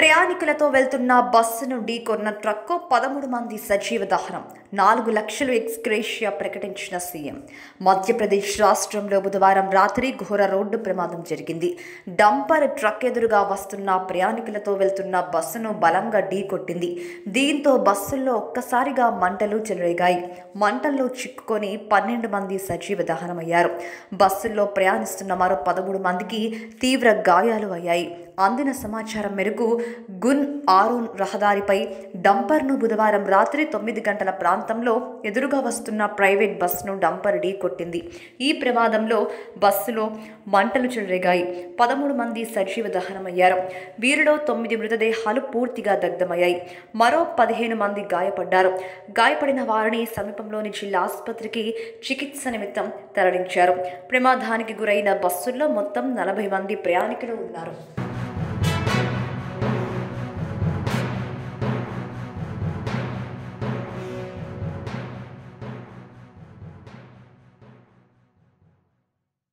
ప్రయాణికులతో వెళ్తున్న బస్సును ఢీకొన్న ట్రక్కు పదమూడు మంది సజీవ దహనం నాలుగు లక్షలు ఎక్స్గ్రేషియా ప్రకటించిన సీఎం మధ్యప్రదేశ్ రాష్ట్రంలో బుధవారం రాత్రి ఘోర రోడ్డు ప్రమాదం జరిగింది డంపర్ ట్రక్ ఎదురుగా వస్తున్న ప్రయాణికులతో వెళ్తున్న బస్సును బలంగా ఢీకొట్టింది దీంతో బస్సుల్లో ఒక్కసారిగా మంటలు చెలరేగాయి మంటల్లో చిక్కుకొని పన్నెండు మంది సజీవ దహనమయ్యారు బస్సుల్లో ప్రయాణిస్తున్న మరో పదమూడు మందికి తీవ్ర గాయాలు అయ్యాయి అందిన సమాచారం మేరకు గున్ ఆరోన్ రహదారిపై డంపర్ను బుధవారం రాత్రి తొమ్మిది గంటల ప్రాంతంలో ఎదురుగా వస్తున్న ప్రైవేట్ బస్సును డంపర్ ఢీ కొట్టింది ఈ ప్రమాదంలో బస్సులో మంటలు చెలరేగాయి పదమూడు మంది సజీవ దహనమయ్యారు వీరిలో తొమ్మిది మృతదేహాలు పూర్తిగా దగ్ధమయ్యాయి మరో పదిహేను మంది గాయపడ్డారు గాయపడిన వారిని సమీపంలోని జిల్లా ఆసుపత్రికి చికిత్స నిమిత్తం తరలించారు ప్రమాదానికి గురైన బస్సుల్లో మొత్తం నలభై మంది ప్రయాణికులు ఉన్నారు